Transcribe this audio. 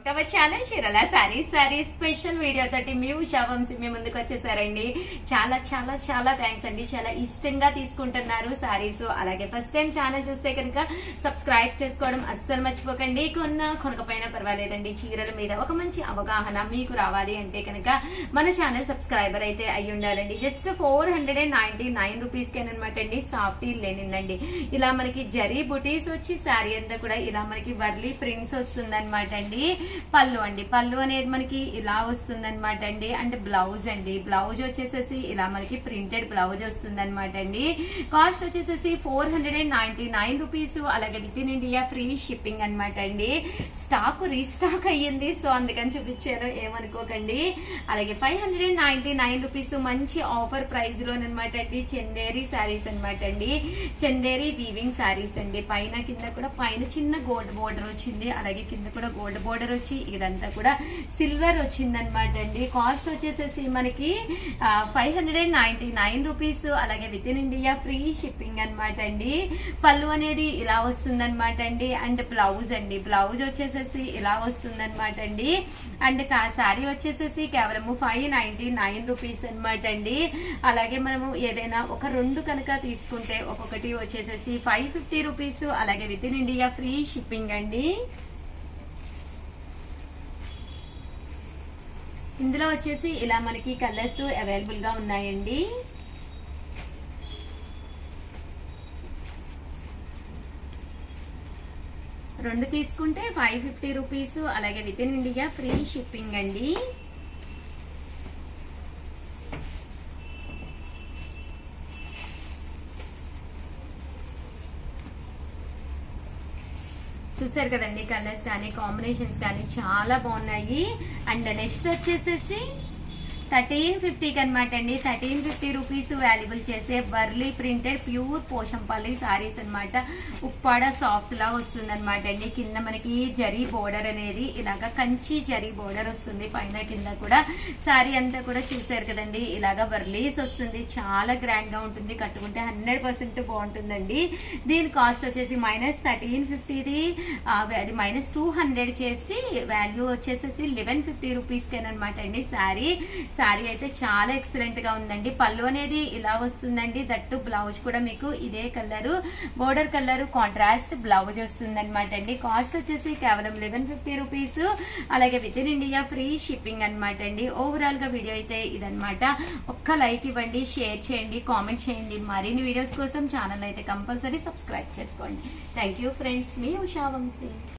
తమ ఛానల్ చీరల sorry sorry special video తోటి మీ ఉషా వంశీ మీ ముందుకు వచ్చేసారండి చాలా చాలా చాలా థ్యాంక్స్ అండి చాలా ఇష్టంగా తీసుకుంటున్నారు సారీస్ అలాగే ఫస్ట్ టైం ఛానల్ చూస్తే కనుక సబ్స్క్రైబ్ చేసుకోవడం అస్సలు మర్చిపోకండి కొన్న కొనకపోయినా పర్వాలేదండి చీరల మీద ఒక మంచి అవగాహన మీకు రావాలి అంటే కనుక మన ఛానల్ సబ్స్క్రైబర్ అయితే అయి ఉండాలండి just four hundred and ninety nine rupees అనమాట అండి సాఫ్ట్ లేనిందండి ఇలా మనకి జరీ బుటీస్ వచ్చి శారీ అంతా కూడా ఇలా మనకి వర్లీ ప్రింట్స్ వస్తుంది అండి పళ్ళు అండి పళ్ళు అనేది మనకి ఇలా వస్తుంది అనమాట అండి అంటే బ్లౌజ్ అండి బ్లౌజ్ వచ్చేసేసి ఇలా మనకి ప్రింటెడ్ బ్లౌజ్ వస్తుంది అనమాట అండి కాస్ట్ వచ్చేసేసి four hundred and ninety nine rupees అలాగే with in India free shipping అనమాట అండి స్టాక్ రీస్టాక్ అయ్యింది సో అందుకని చూపించాను ఏమనుకోకండి అలాగే five hundred and ninety nine rupees మంచి ఆఫర్ ప్రైస్ లోనమాట అండి చందేరి శారీస్ అనమాట అండి చందేరి వీవింగ్ శారీస్ అండి పైన కింద కూడా పైన చిన్న గోల్డ్ బోర్డర్ వచ్చింది అలాగే కింద కూడా గోల్డ్ బోర్డర్ వచ్చి ఇదంతా కూడా సిల్వర్ వచ్చింది అనమాట అండి కాస్ట్ వచ్చేసేసి మనకి five hundred and ninety nine rupees అలాగే with in India free shipping అనమాట అండి పళ్ళు అనేది ఇలా వస్తుంది అనమాట అండి అండ్ బ్లౌజ్ అండి బ్లౌజ్ వచ్చేసేసి ఇలా వస్తుంది అనమాట అండి అండ్ శారీ వచ్చేసేసి కేవలము ఫైవ్ నైన్టీ నైన్ రూపీస్ అనమాట అండి అలాగే మనము ఏదైనా ఒక రెండు కనుక తీసుకుంటే ఒక్కొక్కటి వచ్చేసేసి ఫైవ్ ఫిఫ్టీ రూపీస్ అలాగే with in India free shipping అండి ఇందులో వచ్చేసి ఇలా మనకి కలర్స్ అవైలబుల్ గా ఉన్నాయండి రెండు తీసుకుంటే ఫైవ్ ఫిఫ్టీ రూపీస్ అలాగే with in India free shipping అండి చూసారు కదండి కలర్స్ కానీ కాంబినేషన్స్ కానీ చాలా బాగున్నాయి అండ్ నెక్స్ట్ వచ్చేసేసి థర్టీన్ ఫిఫ్టీకి అనమాట అండి థర్టీన్ ఫిఫ్టీ రూపీస్ వాల్యుబుల్ చేసే బర్లీ ప్రింటెడ్ ప్యూర్ పోషంపల్లి సారీస్ అనమాట ఉప్పాడ సాఫ్ట్ లా వస్తుంది అనమాట అండి కింద మనకి జరీ బోర్డర్ అనేది ఇలాగా కంచి జరీ బోర్డర్ వస్తుంది పైన కింద కూడా సారీ అంతా కూడా చూసారు కదండి ఇలాగా బర్లీస్ వస్తుంది చాలా గ్రాండ్ గా ఉంటుంది కట్టుకుంటే హండ్రెడ్ పర్సెంట్ బాగుంటుందండి దీని కాస్ట్ వచ్చేసి మైనస్ థర్టీన్ ఫిఫ్టీది అది మైనస్ టూ హండ్రెడ్ చేసి వాల్యూ వచ్చేసేసి లెవెన్ ఫిఫ్టీ రూపీస్ అనమాట అండి శారీ శారీ అయితే చాలా ఎక్సలెంట్ గా ఉందండి పళ్ళు అనేది ఇలా వస్తుందండి దట్టు బ్లౌజ్ కూడా మీకు ఇదే colour border colour contrast blouse వస్తుంది అనమాట అండి కాస్ట్ వచ్చేసి కేవలం లెవెన్ ఫిఫ్టీ రూపీస్ అలాగే with in India free shipping అనమాట అండి ఓవరాల్ గా వీడియో అయితే ఇదనమాట ఒక్క లైక్ ఇవ్వండి షేర్ చేయండి కామెంట్ చేయండి మరిన్ని వీడియోస్ కోసం ఛానల్ అయితే కంపల్సరీ సబ్స్క్రైబ్ చేసుకోండి థ్యాంక్ యూ ఫ్రెండ్స్ మీ ఉషా వంశీ